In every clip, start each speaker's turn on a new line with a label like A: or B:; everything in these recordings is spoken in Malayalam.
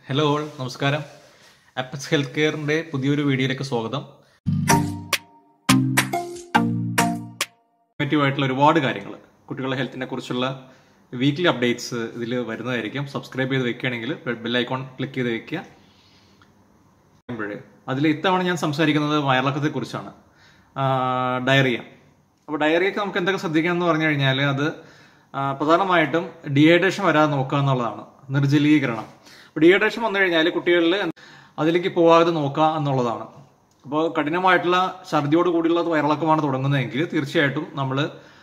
A: ഹലോ ഓൾ നമസ്കാരം അപ്പസ് ഹെൽത്ത് കെയറിന്റെ പുതിയൊരു വീഡിയോയിലേക്ക് സ്വാഗതം ഇൻഫോർമേറ്റീവ് ആയിട്ടുള്ള ഒരുപാട് കാര്യങ്ങൾ കുട്ടികളുടെ ഹെൽത്തിനെ കുറിച്ചുള്ള വീക്ക്ലി അപ്ഡേറ്റ്സ് ഇതിൽ വരുന്നതായിരിക്കും സബ്സ്ക്രൈബ് ചെയ്ത് വെക്കുകയാണെങ്കിൽ ബെൽ ഐക്കോൺ ക്ലിക്ക് ചെയ്ത് വെക്കുക അതിൽ ഇത്തവണ ഞാൻ സംസാരിക്കുന്നത് വയറിളക്കത്തെ കുറിച്ചാണ് ഡയറിയ അപ്പോൾ ഡയറിയൊക്കെ നമുക്ക് എന്തൊക്കെ ശ്രദ്ധിക്കണം എന്ന് പറഞ്ഞു കഴിഞ്ഞാൽ അത് ആ, പ്രധാനമായിട്ടും ഡീഹൈഡ്രേഷൻ വരാതെ നോക്കുക എന്നുള്ളതാണ് നിർജ്ജലീകരണം അപ്പോൾ ഡീഹൈഡ്രേഷൻ വന്നു കഴിഞ്ഞാൽ കുട്ടികളിൽ അതിലേക്ക് പോകാതെ നോക്കുക എന്നുള്ളതാണ് അപ്പോൾ കഠിനമായിട്ടുള്ള ഛർദിയോട് കൂടിയുള്ള വയറിളക്കമാണ് തുടങ്ങുന്നതെങ്കിൽ തീർച്ചയായിട്ടും നമ്മൾ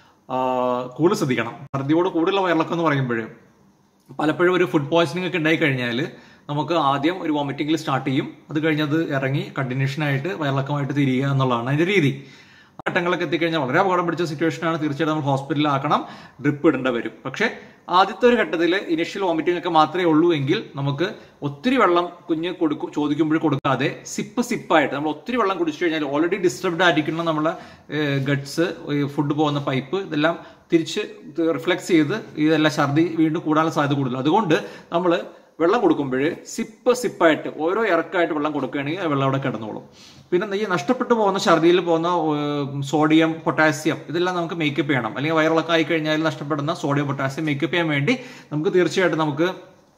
A: കൂടുതൽ ശ്രദ്ധിക്കണം ഛർദിയോട് കൂടിയുള്ള വയറിളക്കം എന്ന് പറയുമ്പോൾ പലപ്പോഴും ഒരു ഫുഡ് പോയ്സണിംഗ് ഒക്കെ ഉണ്ടായി കഴിഞ്ഞാൽ നമുക്ക് ആദ്യം ഒരു വോമിറ്റിംഗിൽ സ്റ്റാർട്ട് ചെയ്യും അത് കഴിഞ്ഞത് ഇറങ്ങി കണ്ടിന്യൂഷൻ ആയിട്ട് വയറിളക്കമായിട്ട് തിരിയുക എന്നുള്ളതാണ് അതിന്റെ രീതി ആ ഘട്ടങ്ങളൊക്കെ എത്തിക്കഴിഞ്ഞാൽ വളരെ അപകടം പിടിച്ച സിറ്റുവേഷനാണ് തീർച്ചയായിട്ടും നമ്മൾ ഹോസ്പിറ്റലിൽ ആക്കണം ഡ്രിപ്പ് ഇടേണ്ട വരും പക്ഷേ ആദ്യത്തെ ഒരു ഘട്ടത്തിൽ ഇനിഷ്യൽ വോമിറ്റിംഗ് ഒക്കെ മാത്രമേ ഉള്ളൂ എങ്കിൽ നമുക്ക് ഒത്തിരി വെള്ളം കുഞ്ഞ് കൊടുക്കും ചോദിക്കുമ്പോൾ കൊടുക്കാതെ സിപ്പ് സിപ്പായിട്ട് നമ്മൾ ഒത്തിരി വെള്ളം കുടിച്ചു കഴിഞ്ഞാൽ ഓൾറെഡി ഡിസ്റ്റർബ്ഡ് ആയിരിക്കുന്ന നമ്മളെ ഗട്ട്സ് ഫുഡ് പോകുന്ന പൈപ്പ് ഇതെല്ലാം തിരിച്ച് റിഫ്ലക്സ് ചെയ്ത് ഇതെല്ലാം ഛർദി വീണ്ടും കൂടാനുള്ള സാധ്യത കൂടുതൽ അതുകൊണ്ട് നമ്മൾ വെള്ളം കൊടുക്കുമ്പോൾ സിപ്പ് സിപ്പായിട്ട് ഓരോ ഇറക്കായിട്ട് വെള്ളം കൊടുക്കുകയാണെങ്കിൽ ആ വെള്ളം അവിടെ കിടന്നോളും പിന്നെ ഈ നഷ്ടപ്പെട്ടു പോകുന്ന ഛർദിയിൽ പോകുന്ന ഏഹ്, സോഡിയം പൊട്ടാസ്യം ഇതെല്ലാം നമുക്ക് മേക്കപ്പ് ചെയ്യണം അല്ലെങ്കിൽ വയറിളക്കം ആയി കഴിഞ്ഞാൽ നഷ്ടപ്പെടുന്ന സോഡിയം പൊട്ടാസ്യം മേക്കപ്പ് ചെയ്യാൻ വേണ്ടി നമുക്ക് തീർച്ചയായിട്ടും നമുക്ക്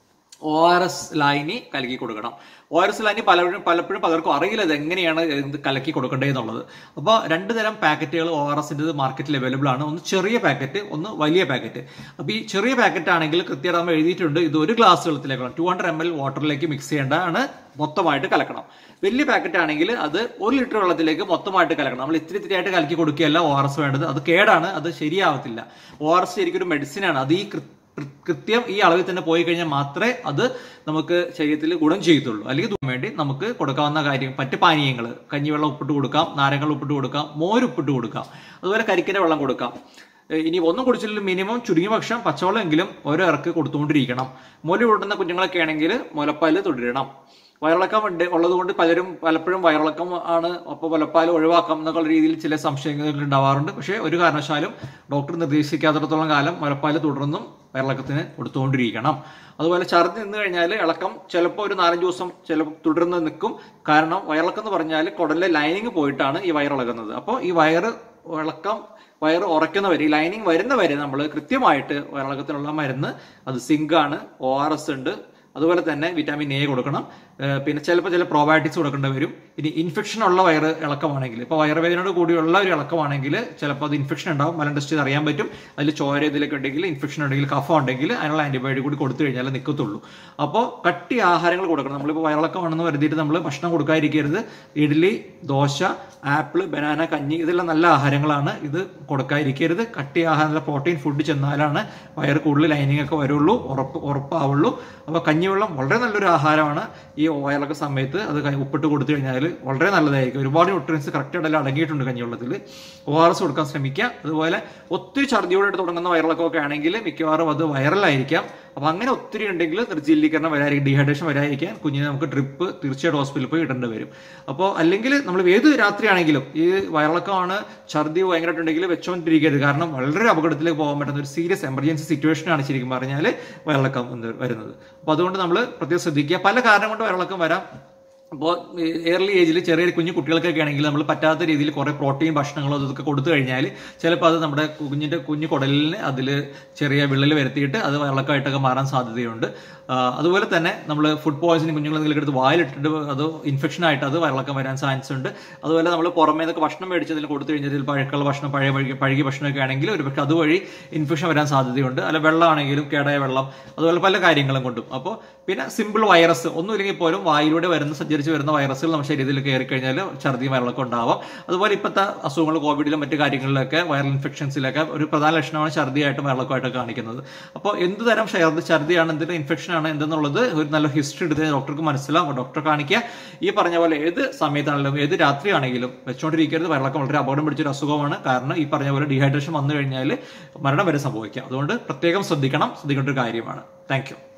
A: ഒ ആർ എസ് ലൈനി കലക്കി കൊടുക്കണം ഒ ആർ എസ് ലൈനി പലപ്പോഴും പലപ്പോഴും പലർക്കും അറിയില്ല ഇത് എങ്ങനെയാണ് ഇത് കലക്കി കൊടുക്കേണ്ടത് എന്നുള്ളത് അപ്പോൾ രണ്ട് തരം പാക്കറ്റുകൾ ഒ ആർ എസിൻ്റെ മാർക്കറ്റിൽ അവൈലബിൾ ആണ് ഒന്ന് ചെറിയ പാക്കറ്റ് ഒന്ന് വലിയ പാക്കറ്റ് അപ്പോൾ ഈ ചെറിയ പാക്കറ്റ് ആണെങ്കിൽ കൃത്യമായിട്ട് നമ്മൾ എഴുതിയിട്ടുണ്ട് ഇത് ഒരു ഗ്ലാസ് വെള്ളത്തിലേക്ക് ടു ഹൺഡ്രഡ് എം എൽ വാട്ടറിലേക്ക് മിക്സ് ചെയ്യേണ്ടതാണ് മൊത്തമായിട്ട് കലക്കണം വലിയ പാക്കറ്റ് ആണെങ്കിൽ അത് ഒരു ലിറ്റർ വെള്ളത്തിലേക്ക് മൊത്തമായിട്ട് കലക്കണം നമ്മൾ ഇത്തിരി ഇത്തിരി ആയിട്ട് കലക്കി കൊടുക്കുകയല്ല ഒ ആർ എസ് വേണ്ടത് അത് കേടാണ് അത് ശരിയാവത്തില്ല ഒ ആർ എസ് ശരിക്കും ഒരു മെഡിസിനാണ് അത് ഈ കൃ- കൃ- കൃത്യം ഈ അളവിൽ തന്നെ പോയി കഴിഞ്ഞാൽ മാത്രമേ അത് നമുക്ക് ശരീരത്തിൽ ഗുണം ചെയ്യത്തുള്ളൂ അല്ലെങ്കിൽ ഇതിനു വേണ്ടി നമുക്ക് കൊടുക്കാവുന്ന കാര്യം മറ്റ് പാനീയങ്ങൾ കഞ്ഞിവെള്ളം ഉപ്പിട്ട് കൊടുക്കാം നാരങ്ങൾ ഉപ്പിട്ട് കൊടുക്കാം മോര് ഉപ്പിട്ട് കൊടുക്കാം അതുപോലെ കരിക്കിന്റെ വെള്ളം കൊടുക്കാം ഏഹ് ഇനി ഒന്നും കുടിച്ചില്ലെങ്കിൽ മിനിമം ചുരുങ്ങിയ പക്ഷം പച്ചവെള്ളമെങ്കിലും ഓരോ ഇറക്ക് കൊടുത്തുകൊണ്ടിരിക്കണം മുല കൂടുന്ന കുഞ്ഞുങ്ങളൊക്കെ ആണെങ്കിൽ മുലപ്പാല് തുടരണം വയറിളക്കം ഉണ്ട് ഉള്ളതുകൊണ്ട് പലരും പലപ്പോഴും വയറിളക്കം ആണ് അപ്പോൾ മുലപ്പാൽ ഒഴിവാക്കാം എന്നുള്ള രീതിയിൽ ചില സംശയങ്ങൾ ഉണ്ടാവാറുണ്ട് പക്ഷേ ഒരു കാരണവശാലും ഡോക്ടർ നിർദ്ദേശിക്കാത്തിടത്തോളം കാലം മുലപ്പാൽ തുടർന്നും വയറിളക്കത്തിന് കൊടുത്തുകൊണ്ടിരിക്കണം അതുപോലെ ഛർദി നിന്ന് കഴിഞ്ഞാൽ ഇളക്കം ചിലപ്പോൾ ഒരു നാലഞ്ച് ദിവസം ചിലപ്പോൾ തുടർന്ന് നിൽക്കും കാരണം വയറിളക്കം എന്ന് പറഞ്ഞാൽ കുടലിലെ ലൈനിങ് പോയിട്ടാണ് ഈ വയറിളകുന്നത് അപ്പോൾ ഈ വയറ് ഇളക്കം വയറ് ഉറയ്ക്കുന്നവരെ ഈ ലൈനിങ് വരുന്നവരെ നമ്മൾ കൃത്യമായിട്ട് വയറിളക്കത്തിനുള്ള മരുന്ന് അത് സിങ്ക് ആണ് ഒ ആർ എസ് ഉണ്ട് അതുപോലെ തന്നെ വിറ്റാമിൻ എ കൊടുക്കണം ഏഹ് പിന്നെ ചിലപ്പോൾ ചില പ്രോബയോട്ടിക്സ് കൊടുക്കേണ്ടി വരും ഇനി ഇൻഫെക്ഷൻ ഉള്ള വയറ് ഇളക്കമാണെങ്കിൽ ഇപ്പോൾ വയറുവേദനയോട് കൂടിയുള്ള ഒരു ഇളക്കമാണെങ്കിൽ ചിലപ്പോൾ അത് ഇൻഫെക്ഷൻ ഉണ്ടാവും മലം ടെസ്റ്റ് ചെയ്ത് അറിയാൻ പറ്റും അതിൽ ചോര ഇതിലൊക്കെ ഉണ്ടെങ്കിൽ ഇൻഫെക്ഷൻ ഉണ്ടെങ്കിൽ കഫം ഉണ്ടെങ്കിൽ അതിനുള്ള ആന്റിബയോട്ടിക് കൂടി കൊടുത്തു കഴിഞ്ഞാൽ നിൽക്കത്തുള്ളൂ അപ്പോൾ കട്ടി ആഹാരങ്ങൾ കൊടുക്കണം നമ്മളിപ്പോൾ വയറിളക്കമാണെന്ന് വരുത്തിയിട്ട് നമ്മൾ ഭക്ഷണം കൊടുക്കാതിരിക്കരുത് ഇഡ്ഡലി ദോശ ആപ്പിൾ ബനാന കഞ്ഞി ഇതെല്ലാം നല്ല ആഹാരങ്ങളാണ് ഇത് കൊടുക്കാതിരിക്കരുത് കട്ടി ആഹാരം പ്രോട്ടീൻ ഫുഡ് ചെന്നാലാണ് വയറ് കൂടുതൽ ലൈനിങ് ഒക്കെ വരുള്ളൂ ഉറപ്പ് ഉറപ്പാവുള്ളൂ അപ്പോൾ കഞ്ഞിവെള്ളം വളരെ നല്ലൊരു ആഹാരമാണ് ഈ വയറിളക്ക സമയത്ത് അത് ക- ഉപ്പിട്ട് കൊടുത്തു കഴിഞ്ഞാൽ വളരെ നല്ലതായിരിക്കും ഒരുപാട് ന്യൂട്രിയൻസ് കറക്റ്റായിട്ടെല്ലാം അടങ്ങിയിട്ടുണ്ട് കഞ്ഞിവെള്ളത്തിൽ ഒ ആർ എസ് കൊടുക്കാൻ ശ്രമിക്കുക അതുപോലെ ഒത്തിരി ഛർദിയോടെ തുടങ്ങുന്ന വയറിളക്കമൊക്കെ ആണെങ്കിൽ മിക്കവാറും അത് വൈറലായിരിക്കാം അപ്പൊ അങ്ങനെ ഒത്തിരി ഉണ്ടെങ്കിൽ നിർജ്ജലീകരണം വരാതിരിക്കും ഡീഹൈഡ്രേഷൻ വരാതിരിക്കാൻ കുഞ്ഞിനെ നമുക്ക് ഡ്രിപ്പ് തീർച്ചയായിട്ടും ഹോസ്പിറ്റലിൽ പോയി ഇടേണ്ടി വരും അപ്പോൾ അല്ലെങ്കിൽ നമ്മൾ ഏത് രാത്രിയാണെങ്കിലും ഈ വയറിളക്കമാണ് ഛർദി ഭയങ്കരമായിട്ടുണ്ടെങ്കിൽ വെച്ചോണ്ടിരിക്കരുത് കാരണം വളരെ അപകടത്തിലേക്ക് പോകാൻ പറ്റുന്ന ഒരു സീരിയസ് എമർജൻസി സിറ്റുവേഷനാണ് ശരിക്കും പറഞ്ഞാൽ വയറിളക്കം എന്ന് വരുന്നത് അപ്പോൾ അതുകൊണ്ട് നമ്മൾ പ്രത്യേകം ശ്രദ്ധിക്കുക പല കാരണം കൊണ്ട് വയറിളക്കം വരാം അപ്പോൾ ഏർലി ഏജിൽ ചെറിയ കുഞ്ഞു കുട്ടികൾക്കൊക്കെ ആണെങ്കിൽ നമ്മൾ പറ്റാത്ത രീതിയിൽ കുറേ പ്രോട്ടീൻ ഭക്ഷണങ്ങളോ അതൊക്കെ കൊടുത്തു കഴിഞ്ഞാൽ ചിലപ്പോൾ അത് നമ്മുടെ കുഞ്ഞിൻ്റെ കുഞ്ഞു കുടലിന് അതിൽ ചെറിയ വിള്ളൽ വരുത്തിയിട്ട് അത് വെള്ളക്കായിട്ടൊക്കെ മാറാൻ സാധ്യതയുണ്ട് ആ, അതുപോലെ തന്നെ നമ്മൾ ഫുഡ് പോയ്സണിങ് കുഞ്ഞുങ്ങൾ എന്തെങ്കിലും എടുത്ത് വായിലിട്ടിട്ട് അത് ഇൻഫെക്ഷൻ ആയിട്ട് അത് വെള്ളക്കം വരാൻ ചാൻസ് ഉണ്ട് അതുപോലെ നമ്മൾ പുറമേ നിന്നൊക്കെ ഭക്ഷണം മേടിച്ചതിൽ കൊടുത്തു കഴിഞ്ഞാൽ ഇതിൽ പഴക്കമുള്ള ഭക്ഷണം പഴയ പഴകിയ പഴകിയ ഭക്ഷണമൊക്കെ ആണെങ്കിൽ ഒരു പക്ഷേ അതുവഴി ഇൻഫെക്ഷൻ വരാൻ സാധ്യതയുണ്ട് അല്ല വെള്ളമാണെങ്കിലും കേടായ വെള്ളം അതുപോലെ പല കാര്യങ്ങളും കൊണ്ടും അപ്പോൾ പിന്നെ സിമ്പിൾ വൈറസ് ഒന്നുമില്ലെങ്കിൽ പോലും വായിലൂടെ വരുന്ന സഞ്ചരിച്ച് വരുന്ന വൈറസുകൾ നമ്മുടെ ശരീരത്തിൽ കയറി കഴിഞ്ഞാൽ ഛർദി വയറിളക്കം ഉണ്ടാവാം അതുപോലെ ഇപ്പോഴത്തെ അസുഖങ്ങൾ കോവിഡിലും മറ്റു കാര്യങ്ങളിലൊക്കെ വൈറൽ ഇൻഫെക്ഷൻസിലൊക്കെ ഒരു പ്രധാന ലക്ഷണമാണ് ഛർദിയായിട്ടും വയറിളക്കമായിട്ടൊക്കെ കാണിക്കുന്നത് അപ്പോൾ എന്ത് തരം ഛർദി ഛർദിയാണ് എന്തിന്റെ ഇൻഫെക്ഷൻ ആണ് എന്തെന്നുള്ളത് ഒരു നല്ല ഹിസ്റ്ററി എടുത്ത് ഡോക്ടർക്ക് മനസ്സിലാവും ഡോക്ടറെ കാണിക്കുക ഈ പറഞ്ഞ പോലെ ഏത് സമയത്താണെങ്കിലും ഏത് രാത്രിയാണെങ്കിലും വെച്ചുകൊണ്ടിരിക്കരുത് വയറിളക്കം വളരെ അപകടം പിടിച്ചൊരു അസുഖമാണ് കാരണം ഈ പറഞ്ഞ പോലെ ഡീഹൈഡ്രേഷൻ വന്നു കഴിഞ്ഞാൽ മരണം വരെ സംഭവിക്കാം അതുകൊണ്ട് പ്രത്യേകം ശ്രദ്ധിക്കണം ശ്രദ്ധിക്കേണ്ട ഒരു കാര്യമാണ് താങ്ക് യു